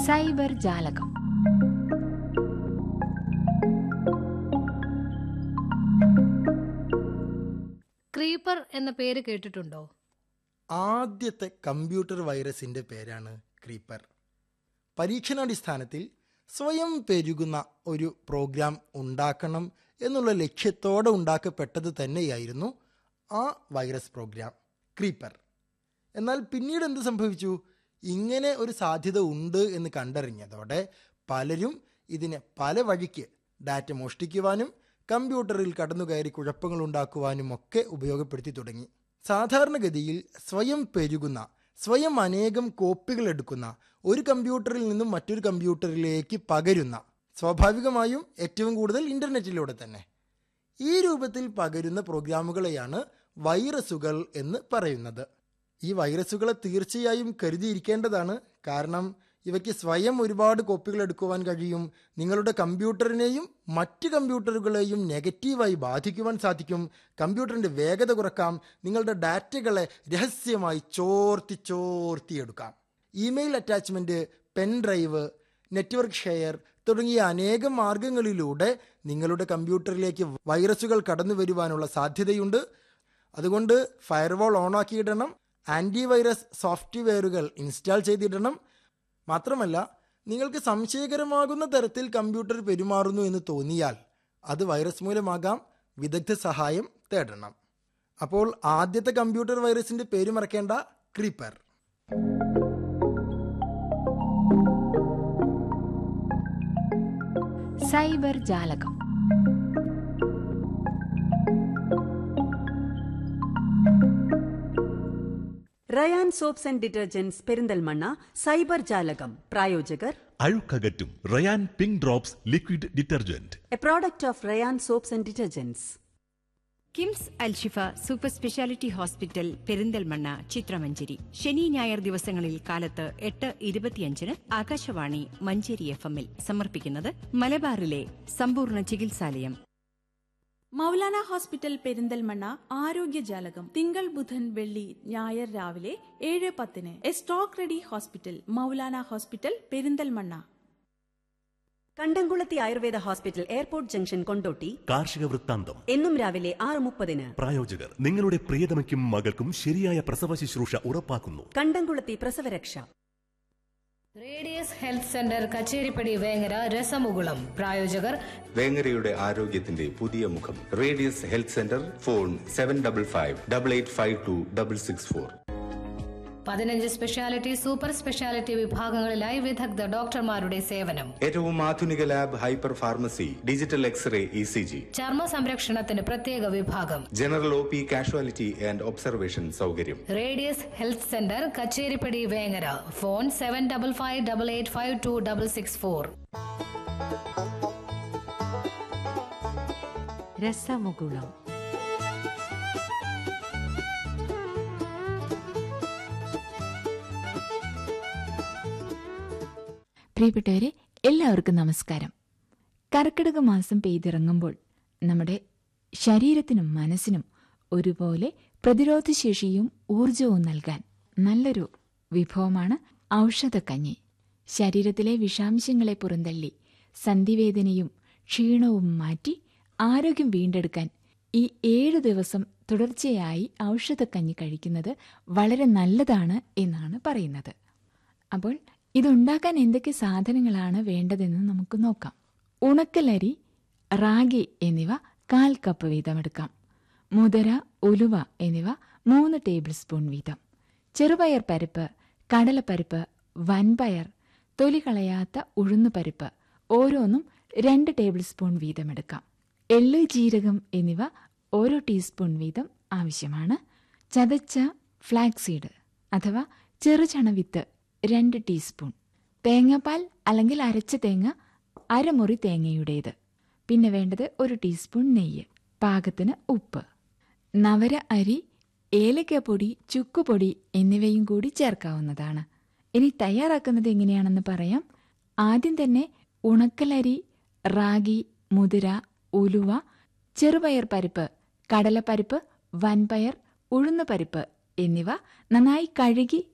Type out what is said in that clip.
cyber ജാലകം creeper എന്ന പേര് കേട്ടിട്ടുണ്ടോ ആദ്യത്തെ കമ്പ്യൂട്ടർ വൈറസിന്റെ പേരാണ് ക്രീപ്പർ പരീക്ഷണാടിസ്ഥാനത്തിൽ സ്വയം പെരുകുന്ന ഒരു പ്രോഗ്രാം ഉണ്ടാക്കണം എന്നുള്ള ലക്ഷ്യത്തോടെ ഉണ്ടാക്കപ്പെട്ടത് തന്നെയായിരുന്നു ആ വൈറസ് പ്രോഗ്രാം ക്രീപ്പർ എന്നാൽ പിന്നീട് എന്ത് സംഭവിച്ചു ഇങ്ങനെ ഒരു സാധ്യത ഉണ്ട് എന്ന് കണ്ടറിഞ്ഞതോടെ പലരും ഇതിനെ പല വഴിക്ക് ഡാറ്റ മോഷ്ടിക്കുവാനും കമ്പ്യൂട്ടറിൽ കടന്നുകയറി കുഴപ്പങ്ങൾ ഉണ്ടാക്കുവാനും ഒക്കെ ഉപയോഗപ്പെടുത്തി തുടങ്ങി സാധാരണഗതിയിൽ സ്വയം പെരുകുന്ന സ്വയം അനേകം കോപ്പികൾ എടുക്കുന്ന ഒരു കമ്പ്യൂട്ടറിൽ നിന്നും മറ്റൊരു കമ്പ്യൂട്ടറിലേക്ക് പകരുന്ന സ്വാഭാവികമായും ഏറ്റവും കൂടുതൽ ഇന്റർനെറ്റിലൂടെ തന്നെ ഈ രൂപത്തിൽ പകരുന്ന പ്രോഗ്രാമുകളെയാണ് വൈറസുകൾ എന്ന് പറയുന്നത് ഈ വൈറസുകളെ തീർച്ചയായും കരുതിയിരിക്കേണ്ടതാണ് കാരണം ഇവയ്ക്ക് സ്വയം ഒരുപാട് കോപ്പികൾ എടുക്കുവാൻ കഴിയും നിങ്ങളുടെ കമ്പ്യൂട്ടറിനെയും മറ്റ് കമ്പ്യൂട്ടറുകളെയും നെഗറ്റീവായി ബാധിക്കുവാൻ സാധിക്കും കമ്പ്യൂട്ടറിൻ്റെ വേഗത കുറക്കാം നിങ്ങളുടെ ഡാറ്റകളെ രഹസ്യമായി ചോർത്തി ചോർത്തിയെടുക്കാം email attachment pen drive network share തുടങ്ങിയ അനേകം മാർഗങ്ങളിലൂടെ നിങ്ങളുടെ കമ്പ്യൂട്ടറിലേക്ക് വൈറസുകൾ കടന്നു വരുവാനുള്ള സാധ്യതയുണ്ട് അതുകൊണ്ട് ഫയർവാൾ ഓണാക്കിയിടണം ആൻറ്റിവൈറസ് സോഫ്റ്റ്വെയറുകൾ ഇൻസ്റ്റാൾ ചെയ്തിടണം മാത്രമല്ല നിങ്ങൾക്ക് സംശയകരമാകുന്ന തരത്തിൽ കമ്പ്യൂട്ടർ പെരുമാറുന്നു എന്ന് തോന്നിയാൽ അത് വൈറസ് മൂലമാകാം വിദഗ്ധ സഹായം തേടണം അപ്പോൾ ആദ്യത്തെ കമ്പ്യൂട്ടർ വൈറസിന്റെ പേര് മറക്കേണ്ട ക്രീപ്പർ സൈബർ ജാലകം Rayan soaps and detergents Perinthalmanna cyber ജാലകം പ്രായോജകർ അഴുക്കകറ്റും Rayan pink drops liquid detergent a product of Rayan soaps and detergents KIMS Alshifa super speciality hospital Perinthalmanna ചിത്രമഞ്ചേരി ശനി ഞായർ ദിവസങ്ങളിൽ കാലത്ത് എട്ട് ഇരുപത്തിയഞ്ചിന് ആകാശവാണി മഞ്ചേരി എഫ് എമ്മിൽ സമർപ്പിക്കുന്നത് മലബാറിലെ സമ്പൂർണ്ണ ചികിത്സാലയം മൗലാന ഹോസ്പിറ്റൽ പെരിന്തൽമണ്ണ ആരോഗ്യജാലകം തിങ്കൾ ബുധൻ വെള്ളി ഞായർ രാവിലെ ഏഴ് പത്തിന് a stock ready hospital Moulana hospital Perinthalmanna Kandamkulathy Ayurveda hospital airport junction Kondotty കാർഷിക വൃത്താന്തം എന്നും രാവിലെ ആറ് മുപ്പതിന് പ്രായോജകർ നിങ്ങളുടെ പ്രിയതമയ്ക്കും മകൾക്കും ശരിയായ പ്രസവ ശുശ്രൂഷ ഉറപ്പാക്കുന്നു കണ്ടംകുളത്തി പ്രസവരക്ഷ radius health centre Kacheripadi Vengara രസമുകുളം പ്രായോജകർ വേങ്ങരയുടെ ആരോഗ്യത്തിന്റെ പുതിയ മുഖം radius health centre phone seven double five double eight five two double six four പതിനഞ്ച് സ്പെഷ്യാലിറ്റി സൂപ്പർ സ്പെഷ്യാലിറ്റി വിഭാഗങ്ങളിലായി വിദഗ്ധ ഡോക്ടർമാരുടെ സേവനം ഏറ്റവും ആധുനിക lab hyper pharmacy digital x-ray E C G ചർമ്മ സംരക്ഷണത്തിന് പ്രത്യേക വിഭാഗം general O P casualty and observation സൗകര്യം radius health centre Kacheripadi Vengara phone seven double five double eight five two double six four രസമുകുളം പ്രിയപ്പെട്ടവരെ എല്ലാവർക്കും നമസ്കാരം കർക്കിടക മാസം പെയ്തിറങ്ങുമ്പോൾ നമ്മുടെ ശരീരത്തിനും മനസ്സിനും ഒരുപോലെ പ്രതിരോധശേഷിയും ഊർജവും നൽകാൻ നല്ലൊരു വിഭവമാണ് ഔഷധക്കഞ്ഞി ശരീരത്തിലെ വിഷാംശങ്ങളെ പുറന്തള്ളി സന്ധിവേദനയും ക്ഷീണവും മാറ്റി ആരോഗ്യം വീണ്ടെടുക്കാൻ ഈ ഏഴു ദിവസം തുടർച്ചയായി ഔഷധക്കഞ്ഞി കഴിക്കുന്നത് വളരെ നല്ലതാണ് എന്നാണ് പറയുന്നത് അപ്പോൾ ഇതുണ്ടാക്കാൻ എന്തൊക്കെ സാധനങ്ങളാണ് വേണ്ടതെന്ന് നമുക്ക് നോക്കാം ഉണക്കലരി റാഗി എന്നിവ കാൽ കപ്പ് വീതമെടുക്കാം മുതര ഉലുവ എന്നിവ മൂന്ന് ടേബിൾ സ്പൂൺ വീതം ചെറുപയർ പരിപ്പ് കടലപ്പരിപ്പ് വൻപയർ തൊലി കളയാത്ത ഉഴുന്നുപരിപ്പ് ഓരോന്നും രണ്ട് ടേബിൾ സ്പൂൺ വീതമെടുക്കാം എള്ള് ജീരകം എന്നിവ ഓരോ ടീസ്പൂൺ വീതം ആവശ്യമാണ് ചതച്ച ഫ്ലാക്സീഡ് അഥവാ ചെറുചണവിത്ത് രണ്ട് ടീസ്പൂൺ തേങ്ങാപ്പാൽ അല്ലെങ്കിൽ അരച്ച തേങ്ങ അരമുറി തേങ്ങയുടേത് പിന്നെ വേണ്ടത് ഒരു ടീസ്പൂൺ നെയ്യ് പാകത്തിന് ഉപ്പ് നവര അരി ഏലക്കപ്പൊടി ചുക്കുപൊടി എന്നിവയും കൂടി ചേർക്കാവുന്നതാണ് ഇനി തയ്യാറാക്കുന്നത് എങ്ങനെയാണെന്ന് പറയാം ആദ്യം തന്നെ ഉണക്കലരി റാഗി മുതിര ഉലുവ ചെറുപയർ പരിപ്പ് കടലപ്പരിപ്പ് വൻപയർ ഉഴുന്നുപരിപ്പ് എന്നിവ നന്നായി കഴുകി